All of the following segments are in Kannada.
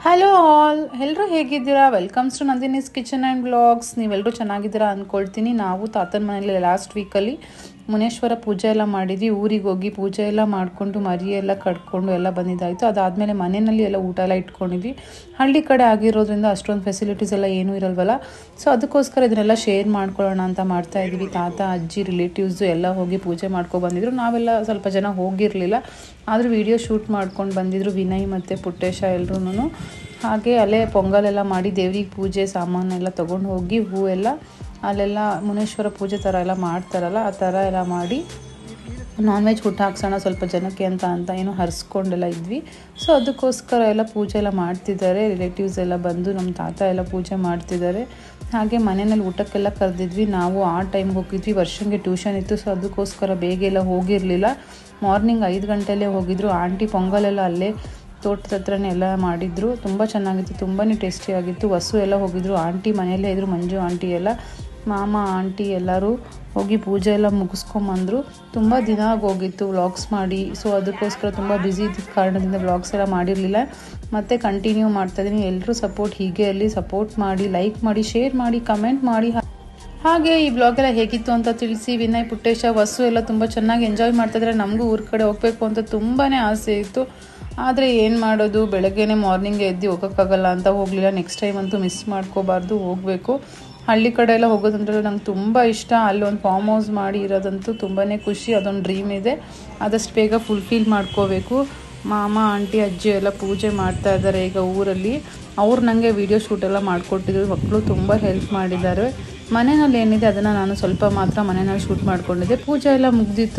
ಹಲೋ ಆಲ್ ಎಲ್ಲರೂ ಹೇಗಿದ್ದೀರಾ welcomes to Nandini's kitchen and blogs ನೀವೆಲ್ಲರೂ ಚೆನ್ನಾಗಿದ್ದೀರಾ ಅಂದ್ಕೊಳ್ತೀನಿ ನಾವು ತಾತನ ಮನೇಲಿ ಲಾಸ್ಟ್ ವೀಕಲ್ಲಿ ಮುನೇಶ್ವರ ಪೂಜೆ ಎಲ್ಲ ಮಾಡಿದ್ವಿ ಊರಿಗೆ ಹೋಗಿ ಪೂಜೆ ಎಲ್ಲ ಮಾಡಿಕೊಂಡು ಮರಿ ಎಲ್ಲ ಕಟ್ಕೊಂಡು ಎಲ್ಲ ಬಂದಿದ್ದಾಯಿತು ಅದಾದಮೇಲೆ ಮನೆಯಲ್ಲಿ ಎಲ್ಲ ಊಟ ಎಲ್ಲ ಇಟ್ಕೊಂಡಿದ್ವಿ ಹಳ್ಳಿ ಕಡೆ ಆಗಿರೋದ್ರಿಂದ ಅಷ್ಟೊಂದು ಫೆಸಿಲಿಟೀಸ್ ಎಲ್ಲ ಏನೂ ಇರಲ್ವಲ್ಲ ಸೊ ಅದಕ್ಕೋಸ್ಕರ ಇದನ್ನೆಲ್ಲ ಶೇರ್ ಮಾಡ್ಕೊಳ್ಳೋಣ ಅಂತ ಮಾಡ್ತಾ ಇದ್ವಿ ತಾತ ಅಜ್ಜಿ ರಿಲೇಟಿವ್ಸು ಎಲ್ಲ ಹೋಗಿ ಪೂಜೆ ಮಾಡ್ಕೊ ಬಂದಿದ್ರು ನಾವೆಲ್ಲ ಸ್ವಲ್ಪ ಜನ ಹೋಗಿರಲಿಲ್ಲ ಆದರೂ ವಿಡಿಯೋ ಶೂಟ್ ಮಾಡ್ಕೊಂಡು ಬಂದಿದ್ರು ವಿನಯ್ ಮತ್ತು ಪುಟ್ಟೇಶ ಎಲ್ರೂ ಹಾಗೆ ಅಲ್ಲೇ ಪೊಂಗಲೆಲ್ಲ ಮಾಡಿ ದೇವ್ರಿಗೆ ಪೂಜೆ ಸಾಮಾನೆಲ್ಲ ತೊಗೊಂಡು ಹೋಗಿ ಹೂವೆಲ್ಲ ಅಲ್ಲೆಲ್ಲ ಮುನೇಶ್ವರ ಪೂಜೆ ಥರ ಎಲ್ಲ ಮಾಡ್ತಾರಲ್ಲ ಆ ಥರ ಎಲ್ಲ ಮಾಡಿ ನಾನ್ ವೆಜ್ ಊಟ ಹಾಕ್ಸೋಣ ಸ್ವಲ್ಪ ಜನಕ್ಕೆ ಅಂತ ಅಂತ ಏನೋ ಹರಿಸ್ಕೊಂಡೆಲ್ಲ ಇದ್ವಿ ಸೊ ಅದಕ್ಕೋಸ್ಕರ ಎಲ್ಲ ಪೂಜೆ ಎಲ್ಲ ಮಾಡ್ತಿದ್ದಾರೆ ರಿಲೇಟಿವ್ಸ್ ಎಲ್ಲ ಬಂದು ನಮ್ಮ ತಾತ ಎಲ್ಲ ಪೂಜೆ ಮಾಡ್ತಿದ್ದಾರೆ ಹಾಗೆ ಮನೆಯಲ್ಲಿ ಊಟಕ್ಕೆಲ್ಲ ಕರೆದಿದ್ವಿ ನಾವು ಆ ಟೈಮ್ಗೆ ಹೋಗಿದ್ವಿ ವರ್ಷಂಗೆ ಟ್ಯೂಷನ್ ಇತ್ತು ಸೊ ಅದಕ್ಕೋಸ್ಕರ ಬೇಗ ಎಲ್ಲ ಹೋಗಿರಲಿಲ್ಲ ಮಾರ್ನಿಂಗ್ ಐದು ಗಂಟೆಯಲ್ಲೇ ಹೋಗಿದ್ರು ಆಂಟಿ ಪೊಂಗಲೆಲ್ಲ ಅಲ್ಲೇ ತೋಟದ ಹತ್ರನೇ ಎಲ್ಲ ಮಾಡಿದ್ರು ತುಂಬ ಚೆನ್ನಾಗಿತ್ತು ತುಂಬಾ ಟೇಸ್ಟಿಯಾಗಿತ್ತು ವಸು ಎಲ್ಲ ಹೋಗಿದ್ರು ಆಂಟಿ ಮನೆಯಲ್ಲೇ ಇದ್ರು ಮಂಜು ಆಂಟಿ ಎಲ್ಲ ಮಾಮ ಆಂಟಿ ಎಲ್ಲರೂ ಹೋಗಿ ಪೂಜೆ ಎಲ್ಲ ಮುಗಿಸ್ಕೊಂಬಂದರು ತುಂಬ ದಿನ ಆಗೋಗಿತ್ತು ವ್ಲಾಗ್ಸ್ ಮಾಡಿ ಸೊ ಅದಕ್ಕೋಸ್ಕರ ತುಂಬ ಬ್ಯುಸಿ ಇದ್ದ ಕಾರಣದಿಂದ ವ್ಲಾಗ್ಸ್ ಎಲ್ಲ ಮಾಡಿರಲಿಲ್ಲ ಮತ್ತೆ ಕಂಟಿನ್ಯೂ ಮಾಡ್ತಾಯಿದ್ದೀನಿ ಎಲ್ಲರೂ ಸಪೋರ್ಟ್ ಹೀಗೆ ಅಲ್ಲಿ ಸಪೋರ್ಟ್ ಮಾಡಿ ಲೈಕ್ ಮಾಡಿ ಶೇರ್ ಮಾಡಿ ಕಮೆಂಟ್ ಮಾಡಿ ಹಾಗೆ ಈ ಬ್ಲಾಗ್ ಎಲ್ಲ ಹೇಗಿತ್ತು ಅಂತ ತಿಳಿಸಿ ವಿನಯ್ ಪುಟ್ಟೇಶ ವಸು ಎಲ್ಲ ತುಂಬ ಚೆನ್ನಾಗಿ ಎಂಜಾಯ್ ಮಾಡ್ತಾಯಿದ್ರೆ ನಮಗೂ ಊರ ಕಡೆ ಹೋಗಬೇಕು ಅಂತ ತುಂಬಾ ಆಸೆ ಇತ್ತು ಆದರೆ ಏನು ಮಾಡೋದು ಬೆಳಗ್ಗೆನೇ ಮಾರ್ನಿಂಗ್ ಎದ್ದು ಹೋಗೋಕ್ಕಾಗಲ್ಲ ಅಂತ ಹೋಗಲಿಲ್ಲ ನೆಕ್ಸ್ಟ್ ಟೈಮ್ ಅಂತೂ ಮಿಸ್ ಮಾಡ್ಕೋಬಾರ್ದು ಹೋಗಬೇಕು ಹಳ್ಳಿ ಕಡೆ ಎಲ್ಲ ಹೋಗೋದಂದ್ರೆ ನಂಗೆ ತುಂಬ ಇಷ್ಟ ಅಲ್ಲಿ ಒಂದು ಫಾರ್ಮ್ ಹೌಸ್ ಮಾಡಿ ಇರೋದಂತೂ ತುಂಬಾ ಖುಷಿ ಅದೊಂದು ಡ್ರೀಮ್ ಇದೆ ಆದಷ್ಟು ಬೇಗ ಫುಲ್ಫಿಲ್ ಮಾಡ್ಕೋಬೇಕು ಮಾಮ ಆಂಟಿ ಅಜ್ಜಿ ಎಲ್ಲ ಪೂಜೆ ಮಾಡ್ತಾ ಇದ್ದಾರೆ ಈಗ ಊರಲ್ಲಿ ಅವ್ರು ನನಗೆ ವೀಡಿಯೋ ಶೂಟ್ ಎಲ್ಲ ಮಾಡಿಕೊಟ್ಟಿದ್ರು ಮಕ್ಕಳು ತುಂಬ ಹೆಲ್ಪ್ ಮಾಡಿದ್ದಾರೆ ಮನೆಯಲ್ಲಿ ಏನಿದೆ ಅದನ್ನು ನಾನು ಸ್ವಲ್ಪ ಮಾತ್ರ ಮನೆಯಲ್ಲಿ ಶೂಟ್ ಮಾಡ್ಕೊಂಡಿದ್ದೆ ಪೂಜೆ ಎಲ್ಲ ಮುಗ್ದಿತ್ತು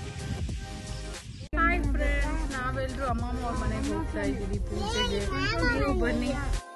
ಹಾಯ್ ಫ್ರೆಂಡ್ಸ್ ನಾವೆಲ್ಲರೂ ಅಮ್ಮಮ್ಮ ಅವ್ರ ಮನೆಗೆ ಹೋಗ್ತಾ ಇದ್ದೀವಿ ಪೂಜೆಗೆ ನೀವು ಬನ್ನಿ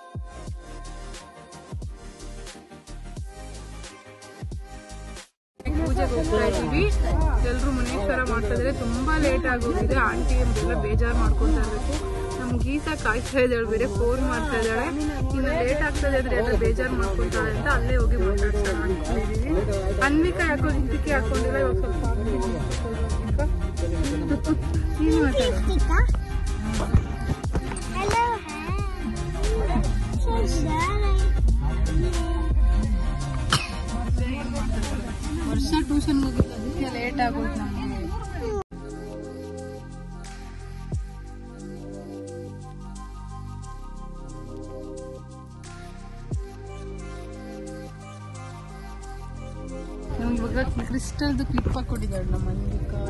ಪೂಜೆಗೆ ಹೋಗ್ತಾ ಇದ್ದೀವಿ ಎಲ್ಲರೂ ಮುನೇಶ್ವರ ಮಾಡ್ತಾ ಇದ್ರೆ ತುಂಬಾ ಲೇಟ್ ಆಗೋಗಿದೆ ಆಂಟಿ ಎಲ್ಲ ಬೇಜಾರು ಮಾಡ್ಕೊಂತಾ ಇರ್ಬೇಕು ನಮ್ ಗೀತಾ ಕಾಯ್ತಾ ಇದ್ದಾಳೆ ಬೇರೆ ಫೋನ್ ಮಾಡ್ತಾ ಇದ್ದಾಳೆ ಇನ್ನು ಲೇಟ್ ಆಗ್ತದೆ ಅಂದ್ರೆ ಎಲ್ಲ ಬೇಜಾರು ಮಾಡ್ಕೊಂತಾಳೆ ಅಂತ ಅಲ್ಲೇ ಹೋಗಿ ಮಾತಾಡ್ತಾ ಅನ್ಕೊಂಡಿದೀವಿ ಅನ್ವಿಕಾ ಯಾಕೋ ಲಿಪ್ಟಿಕೆ ಹಾಕೊಂಡಿಲ್ಲ ಇವಾಗ ಸ್ವಲ್ಪ ನೀನು ಮಾತಾಡ ವರ್ಷ ಟ್ಯೂಷನ್ ಹೋಗಿತ್ತು ಅದಕ್ಕೆ ಲೇಟ್ ಆಗೋಯ್ತು ನಮಗೆ ನಮ್ಗೆ ಇವಾಗ ಕ್ರಿಸ್ಟಲ್ದು ಕ್ಲಿಪ್ ಹಾಕೊಂಡಿದ್ದಾಳೆ ನಮ್ಮ ಅನ್ವಿಕಾ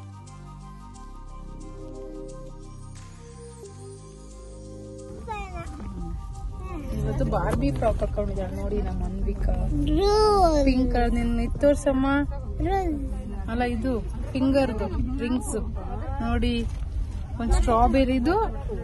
ಇವತ್ತು ಬಾರ್ಬಿ ಫ್ರಾಕ್ ಹಾಕೊಂಡಿದ್ದಾಳೆ ನೋಡಿ ನಮ್ಮ ಅನ್ವಿಕಾ ಪಿಂಕ್ ಕಲರ್ ನಿನ್ನ ತೋರ್ಸಮ್ಮ ಅಲ್ಲ ಇದು ಫಿಂಗರ್ದು ರಿಂಗ್ಸ್ ನೋಡಿ ಒಂದ್ ಸ್ಟ್ರಾಬೆರಿದು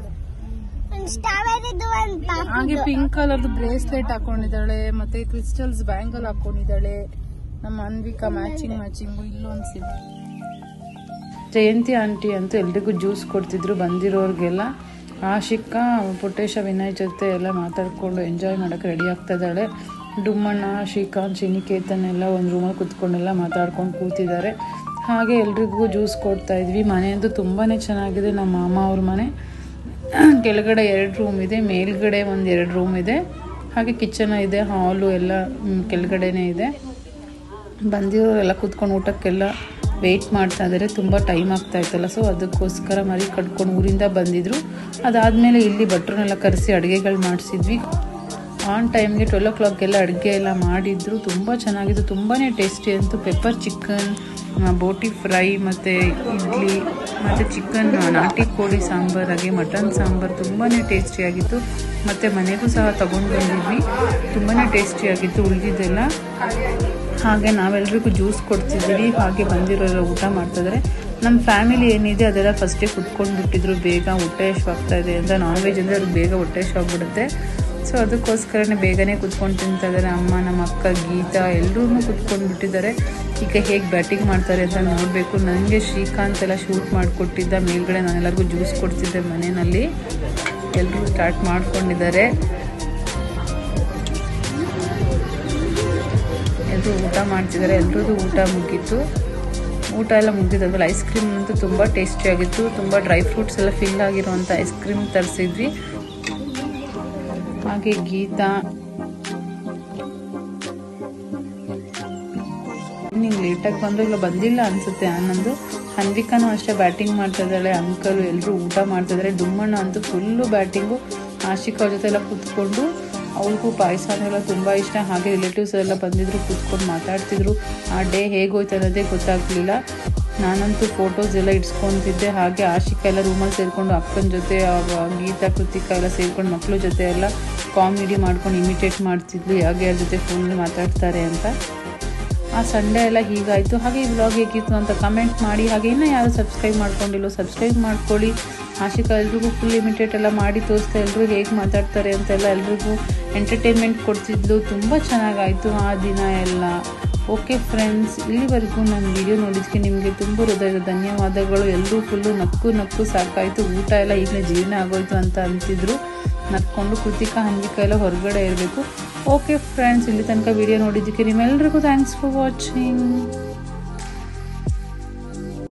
ಹಾಗೆ ಪಿಂಕ್ ಕಲರ್ದು ಬ್ರೇಸ್ಲೆಟ್ ಹಾಕೊಂಡಿದ್ದಾಳೆ ಮತ್ತೆ ಕ್ರಿಸ್ಟಲ್ಸ್ ಬ್ಯಾಂಗಲ್ ಹಾಕೊಂಡಿದ್ದಾಳೆ ನಮ್ಮ ಅನ್ವಿಕಾ ಮ್ಯಾಚಿಂಗ್ ಮ್ಯಾಚಿಂಗು ಇಲ್ಲೊಂದು ಸಿಮ್ ಜಯಂತಿ ಆಂಟಿ ಅಂತೂ ಎಲ್ರಿಗೂ ಜ್ಯೂಸ್ ಕೊಡ್ತಿದ್ರು ಬಂದಿರೋರ್ಗೆಲ್ಲ ಆಶಿಕಾ ಪುಟ್ಟೇಶ ವಿನಯ್ ಜೊತೆ ಎಲ್ಲ ಮಾತಾಡ್ಕೊಂಡು ಎಂಜಾಯ್ ಮಾಡೋಕ್ಕೆ ರೆಡಿ ಆಗ್ತಾ ಇದ್ದಾಳೆ ಡುಮ್ಮಣ್ಣ ಶ್ರೀಕಾಂತ್ ಶಿನಿಕೇತನ್ ಎಲ್ಲ ಒಂದು ರೂಮಲ್ಲಿ ಕುತ್ಕೊಂಡೆಲ್ಲ ಮಾತಾಡ್ಕೊಂಡು ಕೂತಿದ್ದಾರೆ ಹಾಗೆ ಎಲ್ರಿಗೂ ಜ್ಯೂಸ್ ಕೊಡ್ತಾ ಇದ್ವಿ ಮನೆ ಅಂತೂ ತುಂಬಾ ಚೆನ್ನಾಗಿದೆ ನಮ್ಮ ಮಾಮ ಅವ್ರ ಮನೆ ಕೆಳಗಡೆ ಎರಡು ರೂಮ್ ಇದೆ ಮೇಲ್ಗಡೆ ಒಂದು ಎರಡು ರೂಮ್ ಇದೆ ಹಾಗೆ ಕಿಚನ್ ಇದೆ ಹಾಲು ಎಲ್ಲ ಮ್, ಕೆಳಗಡೆನೇ ಇದೆ ಬಂದಿರೋರೆಲ್ಲ ಕೂತ್ಕೊಂಡು ಊಟಕ್ಕೆಲ್ಲ ವೆಯ್ಟ್ ಮಾಡ್ತಾ ಇದ್ದಾರೆ ತುಂಬ ಟೈಮ್ ಆಗ್ತಾ ಇತ್ತಲ್ಲ ಸೊ ಅದಕ್ಕೋಸ್ಕರ ಮರಿ ಕಟ್ಕೊಂಡು ಊರಿಂದ ಬಂದಿದ್ರು ಅದಾದಮೇಲೆ ಇಲ್ಲಿ ಭಟ್ರನ್ನೆಲ್ಲ ಕರೆಸಿ ಅಡುಗೆಗಳು ಮಾಡಿಸಿದ್ವಿ ಆನ್ ಟೈಮ್ಗೆ ಟ್ವೆಲ್ ಓ ಕ್ಲಾಕ್ಗೆಲ್ಲ ಅಡುಗೆ ಎಲ್ಲ ಮಾಡಿದ್ರು ತುಂಬ ಚೆನ್ನಾಗಿತ್ತು ತುಂಬಾ ಟೇಸ್ಟಿ ಅಂತು ಪೆಪ್ಪರ್ ಚಿಕನ್ ಬೋಟಿ ಫ್ರೈ ಮತ್ತು ಇಡ್ಲಿ ಮತ್ತು ಚಿಕನ್ ನಾಟಿ ಕೋಳಿ ಸಾಂಬಾರು ಹಾಗೆ ಮಟನ್ ಸಾಂಬಾರು ತುಂಬಾ ಟೇಸ್ಟಿಯಾಗಿತ್ತು ಮತ್ತು ಮನೆಗೂ ಸಹ ತೊಗೊಂಡು ಬಂದಿದ್ವಿ ತುಂಬಾ ಟೇಸ್ಟಿಯಾಗಿತ್ತು ಉಳಿದಿದ್ದೆಲ್ಲ ಹಾಗೆ ನಾವೆಲ್ರಿಗೂ ಜ್ಯೂಸ್ ಕೊಡ್ತಿದ್ದೀವಿ ಹಾಗೆ ಬಂದಿರೋರೆಲ್ಲ ಊಟ ಮಾಡ್ತಿದ್ದಾರೆ ನಮ್ಮ ಫ್ಯಾಮಿಲಿ ಏನಿದೆ ಅದೆಲ್ಲ ಫಸ್ಟೇ ಕುತ್ಕೊಂಡು ಬಿಟ್ಟಿದ್ರು ಬೇಗ ಹೊಟ್ಟೆ ಆಗ್ತಾ ಇದೆ ಅಂತ ನಾನ್ ವೆಜ್ ಅಂದರೆ ಅವ್ರಿಗೆ ಬೇಗ ಹೊಟ್ಟೆ ಆಗ್ಬಿಡುತ್ತೆ ಸೊ ಅದಕ್ಕೋಸ್ಕರನೇ ಬೇಗನೆ ಕುತ್ಕೊಂಡು ತಿಂತಾ ಇದ್ದಾರೆ ಅಮ್ಮ ನಮ್ಮ ಅಕ್ಕ ಗೀತಾ ಎಲ್ಲರೂ ಕುತ್ಕೊಂಡು ಬಿಟ್ಟಿದ್ದಾರೆ ಈಗ ಹೇಗೆ ಬ್ಯಾಟಿಂಗ್ ಮಾಡ್ತಾರೆ ಅಂತ ನೋಡಬೇಕು ನನಗೆ ಶ್ರೀಕಾಂತ್ ಎಲ್ಲ ಶೂಟ್ ಮಾಡಿಕೊಟ್ಟಿದ್ದ ಮೇಲ್ಗಡೆ ನಾನೆಲ್ಲರಿಗೂ ಜ್ಯೂಸ್ ಕೊಡ್ತಿದ್ದೆ ಮನೆಯಲ್ಲಿ ಎಲ್ಲರೂ ಸ್ಟಾರ್ಟ್ ಮಾಡ್ಕೊಂಡಿದ್ದಾರೆ ಎಲ್ಲರೂ ಊಟ ಮಾಡ್ತಿದ್ದಾರೆ ಎಲ್ರದ್ದು ಊಟ ಮುಗೀತು ಊಟ ಎಲ್ಲ ಮುಗಿದಿದ್ದಾದ್ಮೇಲೆ ಐಸ್ ಕ್ರೀಮ್ ಅಂತೂ ತುಂಬ ಟೇಸ್ಟಿಯಾಗಿತ್ತು ತುಂಬ ಡ್ರೈ ಫ್ರೂಟ್ಸ್ ಎಲ್ಲ ಫಿಲ್ ಆಗಿರುವಂಥ ಐಸ್ ಕ್ರೀಮ್ ತರಿಸಿದ್ವಿ ಹಾಗೆ ಗೀತಾ ನೀವು ಲೇಟಾಗಿ ಬಂದು ಇಲ್ಲ ಬಂದಿಲ್ಲ ಅನ್ಸುತ್ತೆ ಆನಂದು ಹನ್ವಿಕಾನು ಅಷ್ಟೇ ಬ್ಯಾಟಿಂಗ್ ಮಾಡ್ತಾ ಇದ್ದಾಳೆ ಅಂಕಲು ಎಲ್ಲರೂ ಊಟ ಮಾಡ್ತಾ ಇದ್ದಾರೆ ಡುಮ್ಮಣ್ಣ ಅಂತೂ ಫುಲ್ಲು ಬ್ಯಾಟಿಂಗು ಆಶಿಕ್ ಅವ್ರ ಜೊತೆ ಎಲ್ಲ ಕೂತ್ಕೊಂಡು ಅವ್ರಿಗೂ ಪಾಯಸ ಎಲ್ಲ ತುಂಬ ಇಷ್ಟ ಹಾಗೆ ರಿಲೇಟಿವ್ಸ್ ಎಲ್ಲ ಬಂದಿದ್ರು ಕೂತ್ಕೊಂಡು ಮಾತಾಡ್ತಿದ್ರು ಆ ಡೇ ಹೇಗೋಯ್ತು ಅನ್ನೋದೇ ಗೊತ್ತಾಗ್ಲಿಲ್ಲ ನಾನಂತೂ ಫೋಟೋಸ್ ಎಲ್ಲ ಇಡ್ಸ್ಕೊತಿದ್ದೆ ಹಾಗೆ ಆಶಿಕ ಎಲ್ಲ ರೂಮಲ್ಲಿ ಸೇರಿಕೊಂಡು ಅಕ್ಕನ ಜೊತೆ ಅವ ಗೀತಾ ಕೃತಿಕಾ ಎಲ್ಲ ಸೇರ್ಕೊಂಡು ಮಕ್ಕಳ ಜೊತೆ ಎಲ್ಲ ಕಾಮಿಡಿ ಮಾಡ್ಕೊಂಡು ಇಮಿಟೇಟ್ ಮಾಡ್ತಿದ್ಲು ಯಾಕೆ ಯಾರ ಜೊತೆ ಫೋನಲ್ಲಿ ಮಾತಾಡ್ತಾರೆ ಅಂತ ಆ ಸಂಡೇ ಎಲ್ಲ ಹೀಗಾಯಿತು ಹಾಗೆ ಈ ವ್ಲಾಗ್ ಹೇಗಿತ್ತು ಅಂತ ಕಮೆಂಟ್ ಮಾಡಿ ಹಾಗೆ ಇನ್ನೂ ಯಾರು ಸಬ್ಸ್ಕ್ರೈಬ್ ಮಾಡ್ಕೊಂಡಿಲ್ಲ ಸಬ್ಸ್ಕ್ರೈಬ್ ಮಾಡ್ಕೊಳ್ಳಿ ಆಶಿಕಾ ಎಲ್ರಿಗೂ ಫುಲ್ ಲಿಮಿಟೆಡ್ ಎಲ್ಲ ಮಾಡಿ ತೋರಿಸ್ತಾ ಎಲ್ಲರೂ ಹೇಗೆ ಮಾತಾಡ್ತಾರೆ ಅಂತೆಲ್ಲ ಎಲ್ರಿಗೂ ಎಂಟರ್ಟೈನ್ಮೆಂಟ್ ಕೊಡ್ತಿದ್ಲು ತುಂಬ ಚೆನ್ನಾಗಾಯಿತು ಆ ದಿನ ಎಲ್ಲ ಓಕೆ ಫ್ರೆಂಡ್ಸ್ ಇಲ್ಲಿವರೆಗೂ ನನ್ನ ವಿಡಿಯೋ ನೋಡಿದ್ದಕ್ಕೆ ನಿಮಗೆ ತುಂಬ ಹೃದಯದ ಧನ್ಯವಾದಗಳು ಎಲ್ಲರೂ ಫುಲ್ಲು ನಕ್ಕು ನಕ್ಕು ಸಾಕಾಯಿತು ಊಟ ಎಲ್ಲ ಈಗಲೇ ಜೀರ್ಣ ಆಗೋಯ್ತು ಅಂತ ಅಂತಿದ್ರು ನಕ್ಕೊಂಡು ಕೃತಿಕಾ ಹನ್ವಿಕಾ ಎಲ್ಲ ಹೊರಗಡೆ ಇರಬೇಕು ಓಕೆ ಫ್ರೆಂಡ್ಸ್ ಇಲ್ಲಿ ತನಕ ವಿಡಿಯೋ ನೋಡಿದ್ದಕ್ಕೆ ನಿಮ್ಮೆಲ್ಲರಿಗೂ ಥ್ಯಾಂಕ್ಸ್ ಫಾರ್ ವಾಚಿಂಗ್